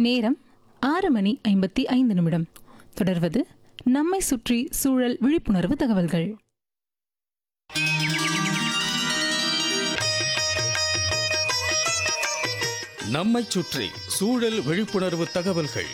நேரம் ஆறு மணி ஐம்பத்தி ஐந்து நிமிடம் தொடர்வது நம்மை சுற்றி சூழல் விழிப்புணர்வு தகவல்கள் நம்மைச் சுற்றி சூழல் விழிப்புணர்வு தகவல்கள்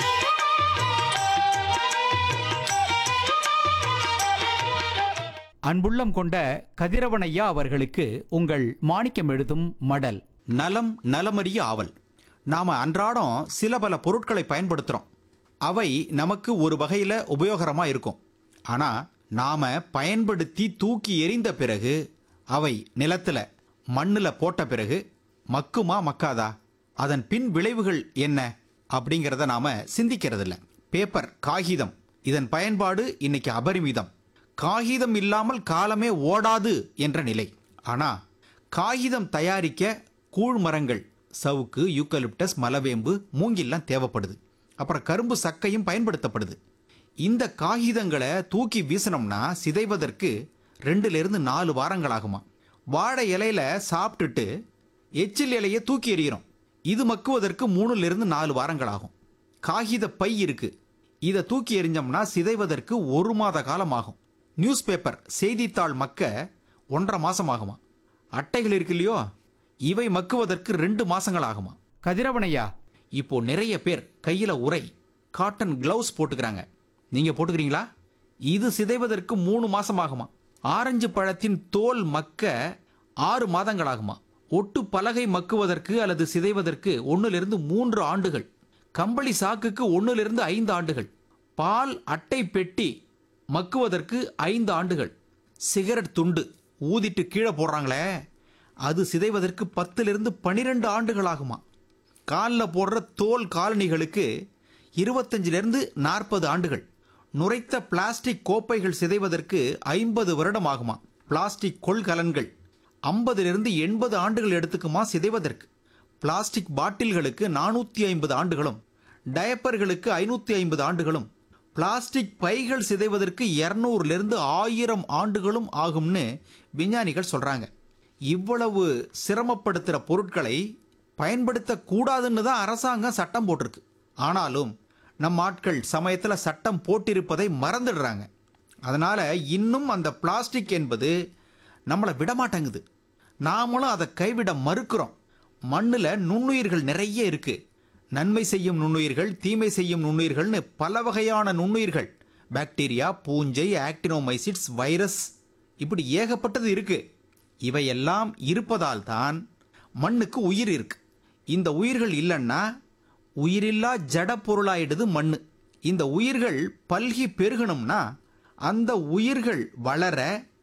அன்புள்ளம் கொண்ட கதிரவனையா அவர்களுக்கு உங்கள் மாணிக்கம் எழுதும் மடல் நலம் நலமறிய ஆவல் நாம அன்றாடம் சில பல பொருட்களை பயன்படுத்துறோம் அவை நமக்கு ஒரு வகையில உபயோகரமா இருக்கும் ஆனா நாம பயன்படுத்தி தூக்கி எறிந்த பிறகு அவை நிலத்துல மண்ணுல போட்ட பிறகு மக்குமா மக்காதா அதன் பின் விளைவுகள் என்ன அப்படிங்கறத நாம சிந்திக்கிறதில்ல பேப்பர் காகிதம் இதன் பயன்பாடு இன்னைக்கு அபரிமிதம் காகிதம் இல்லாமல் காலமே ஓடாது என்ற நிலை ஆனா காகிதம் தயாரிக்க கூழ் மரங்கள் சவுக்கு யூக்கலிப்டஸ் மலவேம்பு மூங்கில்லாம் தேவைப்படுது அப்புறம் கரும்பு சக்கையும் பயன்படுத்தப்படுது இந்த காகிதங்களை தூக்கி வீசினோம்னா சிதைவதற்கு ரெண்டுல இருந்து நாலு வாரங்கள் ஆகுமா வாழை இலையில சாப்பிட்டுட்டு எச்சில் இலையை தூக்கி எறிகிறோம் இது மக்குவதற்கு மூணுல இருந்து நாலு வாரங்கள் ஆகும் காகித பை இருக்கு இதை தூக்கி எறிஞ்சோம்னா சிதைவதற்கு ஒரு மாத காலம் ஆகும் நியூஸ் பேப்பர் செய்தித்தாள் மக்க ஒன்றரை மாசம் ஆகுமா அட்டைகள் இருக்கு இல்லையோ இவை மக்குவதற்கு ரெண்டு மாசங்கள் ஆகுமா கதிரவனையா இப்போ நிறைய பேர் கையில உரை காட்டன் கிளவுஸ் போட்டுக்கிறாங்க நீங்க போட்டுக்கிறீங்களா இது சிதைவதற்கு மூணு மாசம் ஆகுமா ஆரஞ்சு பழத்தின் தோல் மக்க ஆறு மாதங்கள் ஆகுமா ஒட்டு பலகை மக்குவதற்கு அல்லது சிதைவதற்கு ஒன்னிலிருந்து மூன்று ஆண்டுகள் கம்பளி சாக்குக்கு ஒன்னிலிருந்து ஐந்து ஆண்டுகள் பால் அட்டை பெட்டி மக்குவதற்கு ஐந்து ஆண்டுகள் சிகரெட் துண்டு ஊதிட்டு கீழே போடுறாங்களே அது சிதைவதற்கு பத்திலிருந்து பனிரெண்டு ஆண்டுகள் ஆகுமா காலில் போடுற தோல் காலணிகளுக்கு இருபத்தஞ்சிலிருந்து நாற்பது ஆண்டுகள் நுரைத்த பிளாஸ்டிக் கோப்பைகள் சிதைவதற்கு ஐம்பது வருடம் ஆகுமா பிளாஸ்டிக் கொள்கலன்கள் ஐம்பதிலிருந்து எண்பது ஆண்டுகள் எடுத்துக்குமா சிதைவதற்கு பிளாஸ்டிக் பாட்டில்களுக்கு நானூற்றி ஐம்பது ஆண்டுகளும் டயப்பர்களுக்கு ஐநூற்றி ஐம்பது ஆண்டுகளும் பிளாஸ்டிக் பைகள் சிதைவதற்கு இரநூறுலேருந்து ஆயிரம் ஆண்டுகளும் ஆகும்னு விஞ்ஞானிகள் சொல்றாங்க இவ்வளவு சிரமப்படுத்துகிற பொருட்களை பயன்படுத்தக்கூடாதுன்னு தான் அரசாங்கம் சட்டம் போட்டிருக்கு ஆனாலும் நம் ஆட்கள் சமயத்துல சட்டம் போட்டிருப்பதை மறந்துடுறாங்க அதனால இன்னும் அந்த பிளாஸ்டிக் என்பது நம்மளை விடமாட்டேங்குது நாமளும் அதை கைவிட மறுக்கிறோம் மண்ணுல நுண்ணுயிர்கள் நிறைய இருக்கு நன்மை செய்யும் நுண்ணுயிர்கள் தீமை செய்யும் நுண்ணுயிர்கள்னு பல வகையான நுண்ணுயிர்கள் பாக்டீரியா பூஞ்சை ஆக்டினோமைசிட்ஸ் வைரஸ் இப்படி ஏகப்பட்டது இருக்கு இவையெல்லாம் இருப்பதால் தான் மண்ணுக்கு உயிர் இருக்கு இந்த உயிர்கள் இல்லைன்னா உயிரில்லா ஜட பொருளாயிடுது மண்ணு இந்த உயிர்கள் பல்கி பெருகணும்னா அந்த உயிர்கள் வளர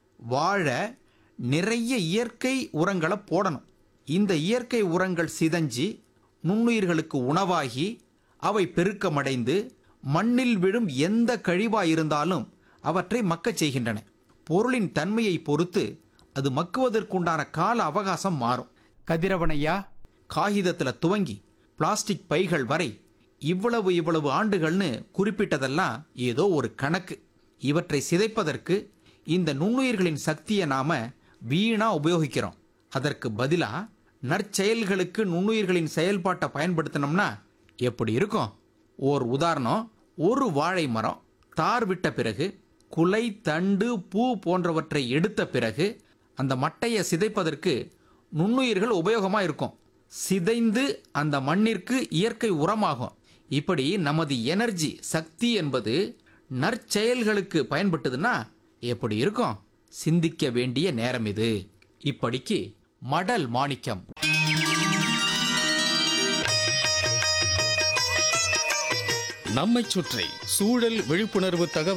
வாழ நிறைய இயற்கை உரங்களை போடணும் இந்த இயற்கை உரங்கள் சிதஞ்சி நுண்ணுயிர்களுக்கு உணவாகி அவை பெருக்கமடைந்து மண்ணில் விழும் எந்த கழிவா இருந்தாலும் அவற்றை மக்கச் செய்கின்றன பொருளின் தன்மையை பொறுத்து அது மக்குவதற்குண்டான கால அவகாசம் மாறும் கதிரவனையா காகிதத்துல துவங்கி பிளாஸ்டிக் பைகள் வரை இவ்வளவு இவ்வளவு ஆண்டுகள்னு குறிப்பிட்டதெல்லாம் ஏதோ ஒரு கணக்கு இவற்றை சிதைப்பதற்கு இந்த நுண்ணுயிர்களின் சக்தியை நாம வீணா உபயோகிக்கிறோம் அதற்கு பதிலா நற்செயல்களுக்கு நுண்ணுயிர்களின் செயல்பாட்டை பயன்படுத்தினோம்னா எப்படி இருக்கும் ஓர் உதாரணம் ஒரு வாழை மரம் தார் விட்ட பிறகு குலை தண்டு பூ போன்றவற்றை எடுத்த பிறகு அந்த மட்டையை சிதைப்பதற்கு நுண்ணுயிர்கள் உபயோகமா இருக்கும் சிதைந்து அந்த மண்ணிற்கு இயற்கை உரமாகும் இப்படி நமது எனர்ஜி சக்தி என்பது நற்செயல்களுக்கு பயன்பட்டதுன்னா எப்படி இருக்கும் சிந்திக்க வேண்டிய நேரம் இது இப்படிக்கு மடல் மாணிக்கம் நம்மைச் சுற்றி சூழல் விழிப்புணர்வு தகவல்